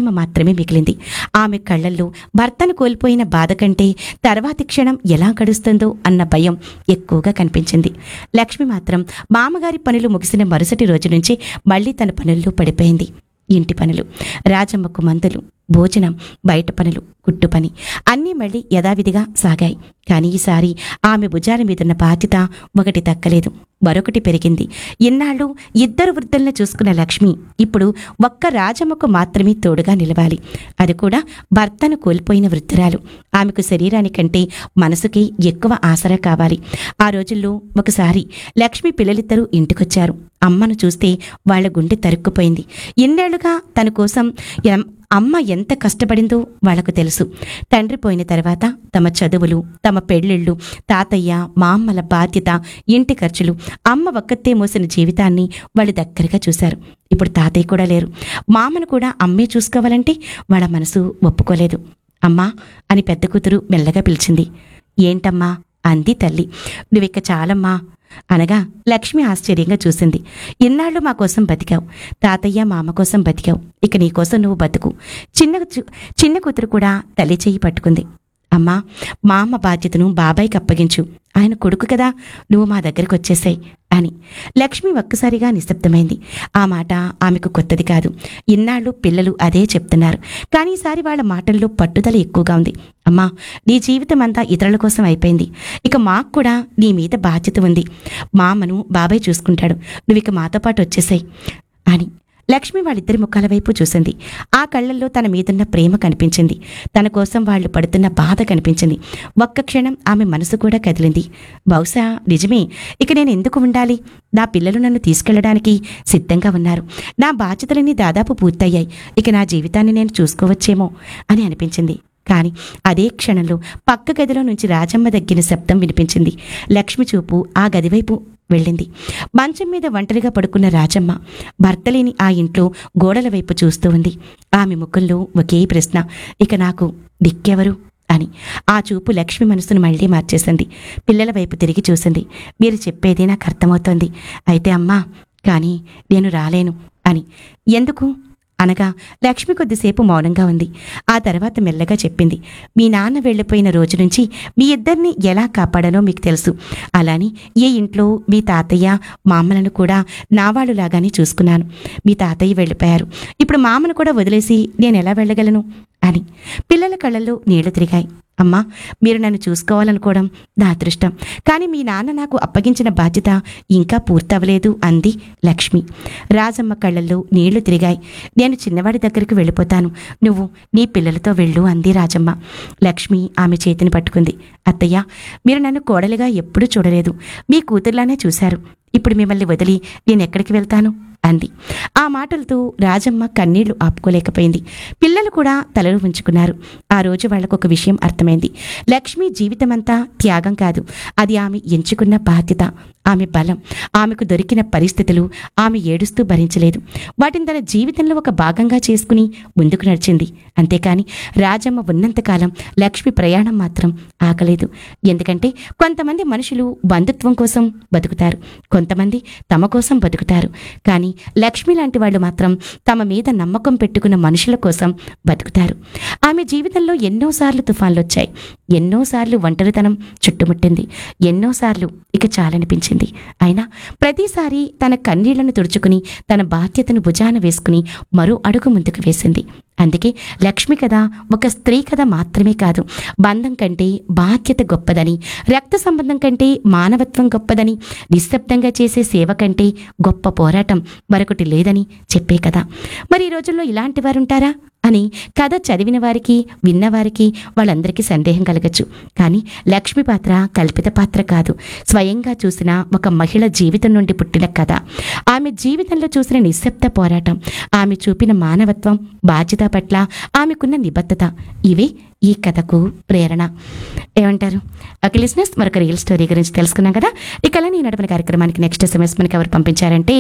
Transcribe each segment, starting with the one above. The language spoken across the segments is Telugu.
రాజమ్మ మాత్రమే మిగిలింది ఆమె కళ్ళల్లో భర్తను కోల్పోయిన బాధ కంటే తర్వాతి క్షణం ఎలా గడుస్తుందో అన్న భయం ఎక్కువగా కనిపించింది లక్ష్మి మాత్రం మామగారి పనులు ముగిసిన మరుసటి రోజు నుంచి మళ్ళీ తన పనుల్లో పడిపోయింది ఇంటి పనులు రాజమ్మకు మందులు భోజనం బయట పనులు కుట్టు పని అన్నీ మళ్ళీ యథావిధిగా సాగాయి కానీ ఈసారి ఆమె భుజాల మీదున్న బాధ్యత ఒకటి తక్కలేదు మరొకటి పెరిగింది ఇన్నాళ్ళు ఇద్దరు వృద్ధులను చూసుకున్న లక్ష్మి ఇప్పుడు ఒక్క రాజమ్మకు మాత్రమే తోడుగా నిలవాలి అది కూడా భర్తను కోల్పోయిన వృద్ధురాలు ఆమెకు శరీరానికంటే మనసుకి ఎక్కువ ఆసరా కావాలి ఆ రోజుల్లో ఒకసారి లక్ష్మి పిల్లలిద్దరూ ఇంటికొచ్చారు అమ్మను చూస్తే వాళ్ళ గుండె తరుక్కుపోయింది ఇన్నేళ్లుగా తన కోసం ఎం- అమ్మ ఎంత కష్టపడిందో వాళ్లకు తెలుసు తండ్రి పోయిన తర్వాత తమ చదువులు తమ పెళ్ళిళ్ళు తాతయ్య మా అమ్మల బాధ్యత ఇంటి ఖర్చులు అమ్మ ఒక్కతే మోసిన జీవితాన్ని వాళ్ళు దగ్గరగా చూశారు ఇప్పుడు తాతయ్య కూడా లేరు మామను కూడా అమ్మే చూసుకోవాలంటే వాళ్ళ మనసు ఒప్పుకోలేదు అమ్మా అని పెద్ద కూతురు మెల్లగా పిలిచింది ఏంటమ్మా అంది తల్లి నువ్విక్క చాలమ్మా అనగా లక్ష్మి ఆశ్చర్యంగా చూసింది ఇన్నాళ్ళు మా కోసం బతికావు తాతయ్య మామ కోసం బతికావు ఇక నీ కోసం నువ్వు బతుకు చిన్న చు- చిన్న కూతురు కూడా తల్లి చెయ్యి పట్టుకుంది అమ్మా మా అమ్మ బాధ్యతను బాబాయ్కి అప్పగించు ఆయన కొడుకు కదా నువ్వు మా దగ్గరికి వచ్చేసాయి అని లక్ష్మి ఒక్కసారిగా నిశ్శబ్దమైంది ఆ మాట ఆమెకు కొత్తది కాదు ఇన్నాళ్ళు పిల్లలు అదే చెప్తున్నారు కానీ ఈసారి వాళ్ళ మాటల్లో పట్టుదల ఎక్కువగా ఉంది అమ్మా నీ జీవితం అంతా ఇతరుల కోసం అయిపోయింది ఇక మాకు కూడా నీ మీద బాధ్యత ఉంది మా అమ్మను బాబాయ్ చూసుకుంటాడు నువ్వు ఇక మాతో పాటు వచ్చేసాయి అని లక్ష్మి వాళ్ళిద్దరి ముఖాల వైపు చూసింది ఆ కళ్ళల్లో తన మీదున్న ప్రేమ కనిపించింది తన కోసం వాళ్ళు పడుతున్న బాధ కనిపించింది ఒక్క క్షణం ఆమె మనసు కూడా కదిలింది బహుశా నిజమే ఇక నేను ఎందుకు ఉండాలి నా పిల్లలు నన్ను తీసుకెళ్లడానికి సిద్ధంగా ఉన్నారు నా బాధ్యతలన్నీ దాదాపు పూర్తయ్యాయి ఇక నా జీవితాన్ని నేను చూసుకోవచ్చేమో అని అనిపించింది కాని అదే క్షణంలో పక్క గదిలో నుంచి రాజమ్మ దగ్గర శబ్దం వినిపించింది లక్ష్మి చూపు ఆ గదివైపు వెళ్ళింది మంచం మీద ఒంటరిగా పడుకున్న రాజమ్మ భర్త లేని ఆ ఇంట్లో గోడల వైపు చూస్తూ ఉంది ఆమె ముఖంలో ఒకే ప్రశ్న ఇక నాకు దిక్కెవరు అని ఆ చూపు లక్ష్మి మనసును మళ్ళీ మార్చేసింది పిల్లల వైపు తిరిగి చూసింది మీరు చెప్పేది నాకు అర్థమవుతోంది అయితే అమ్మా కానీ నేను రాలేను అని ఎందుకు అనగా లక్ష్మి కొద్దిసేపు మౌనంగా ఉంది ఆ తర్వాత మెల్లగా చెప్పింది మీ నాన్న వెళ్ళిపోయిన రోజు నుంచి మీ ఇద్దరిని ఎలా కాపాడానో మీకు తెలుసు అలాని ఏ ఇంట్లో మీ తాతయ్య మామలను కూడా నా వాళ్ళులాగానే చూసుకున్నాను మీ తాతయ్య వెళ్ళిపోయారు ఇప్పుడు మామను కూడా వదిలేసి నేను ఎలా వెళ్ళగలను అని పిల్లల కళ్ళల్లో నీళ్లు తిరిగాయి అమ్మా మీరు నన్ను చూసుకోవాలనుకోవడం నా అదృష్టం కానీ మీ నాన్న నాకు అప్పగించిన బాధ్యత ఇంకా పూర్తవలేదు అంది లక్ష్మి రాజమ్మ కళ్ళల్లో నీళ్లు తిరిగాయి నేను చిన్నవాడి దగ్గరికి వెళ్ళిపోతాను నువ్వు నీ పిల్లలతో వెళ్ళు అంది రాజమ్మ లక్ష్మి ఆమె చేతిని పట్టుకుంది అత్తయ్య మీరు నన్ను కోడలిగా ఎప్పుడూ చూడలేదు మీ కూతుర్లానే చూశారు ఇప్పుడు మిమ్మల్ని వదిలి నేను ఎక్కడికి వెళ్తాను అంది ఆ మాటలతో రాజమ్మ కన్నీళ్లు ఆపుకోలేకపోయింది పిల్లలు కూడా తలలు ఉంచుకున్నారు ఆ రోజు వాళ్లకు ఒక విషయం అర్థమైంది లక్ష్మి జీవితమంతా త్యాగం కాదు అది ఆమె ఎంచుకున్న బాధ్యత ఆమె బలం ఆమెకు దొరికిన పరిస్థితులు ఆమె ఏడుస్తూ భరించలేదు వాటిని తన జీవితంలో ఒక భాగంగా చేసుకుని ముందుకు నడిచింది అంతేకాని రాజమ్మ ఉన్నంతకాలం లక్ష్మి ప్రయాణం మాత్రం ఆగలేదు ఎందుకంటే కొంతమంది మనుషులు బంధుత్వం కోసం బతుకుతారు కొంతమంది తమ కోసం బతుకుతారు కానీ లక్ష్మి లాంటి వాళ్ళు మాత్రం తమ మీద నమ్మకం పెట్టుకున్న మనుషుల కోసం బతుకుతారు ఆమె జీవితంలో ఎన్నోసార్లు తుఫాన్లు వచ్చాయి ఎన్నోసార్లు ఒంటరితనం చుట్టుముట్టింది ఎన్నోసార్లు ఇక చాలనిపించింది అయినా ప్రతిసారి తన కన్నీళ్లను తుడుచుకుని తన బాధ్యతను భుజాన వేసుకుని మరో అడుగు ముందుకు వేసింది అందుకే లక్ష్మి కథ ఒక స్త్రీ కథ మాత్రమే కాదు బంధం కంటే బాధ్యత గొప్పదని రక్త సంబంధం కంటే మానవత్వం గొప్పదని నిశ్శబ్దంగా చేసే సేవ కంటే గొప్ప పోరాటం మరొకటి లేదని చెప్పే కథ మరి ఈ రోజుల్లో ఇలాంటి వారు ఉంటారా అని కథ చదివిన వారికి విన్నవారికి వాళ్ళందరికీ సందేహం కలగచ్చు కానీ లక్ష్మి పాత్ర కల్పిత పాత్ర కాదు స్వయంగా చూసిన ఒక మహిళ జీవితం నుండి పుట్టిన కథ ఆమె జీవితంలో చూసిన నిశ్శబ్ద పోరాటం ఆమె చూపిన మానవత్వం బాధ్యత పట్ల ఆమెకున్న నిబద్ధత ఇవే ఈ కథకు ప్రేరణ ఏమంటారు ఓకే లిసినర్స్ మరొక రియల్ స్టోరీ గురించి తెలుసుకున్నాం కదా ఇక అలా నేను నడిపిన కార్యక్రమానికి నెక్స్ట్ ఎస్ఎంఎస్ మనకి ఎవరు పంపించారంటే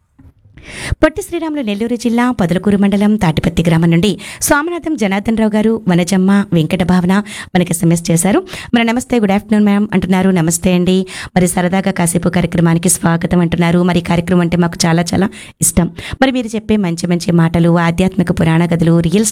పొట్టి శ్రీరాములు నెల్లూరు జిల్లా పొదలకూరు మండలం తాటిపత్తి గ్రామం నుండి స్వామినాథం జనార్దన్ రావు గారు వనజమ్మ వెంకట భావన మనకి ఎస్ఎంఎస్ చేశారు మరి నమస్తే గుడ్ ఆఫ్టర్నూన్ మ్యామ్ అంటున్నారు నమస్తే అండి మరి సరదాగా కాసేపు కార్యక్రమానికి స్వాగతం అంటున్నారు మరి ఈ కార్యక్రమం అంటే మాకు చాలా చాలా ఇష్టం మరి మీరు చెప్పే మంచి మంచి మాటలు ఆధ్యాత్మిక పురాణ కథలు రియల్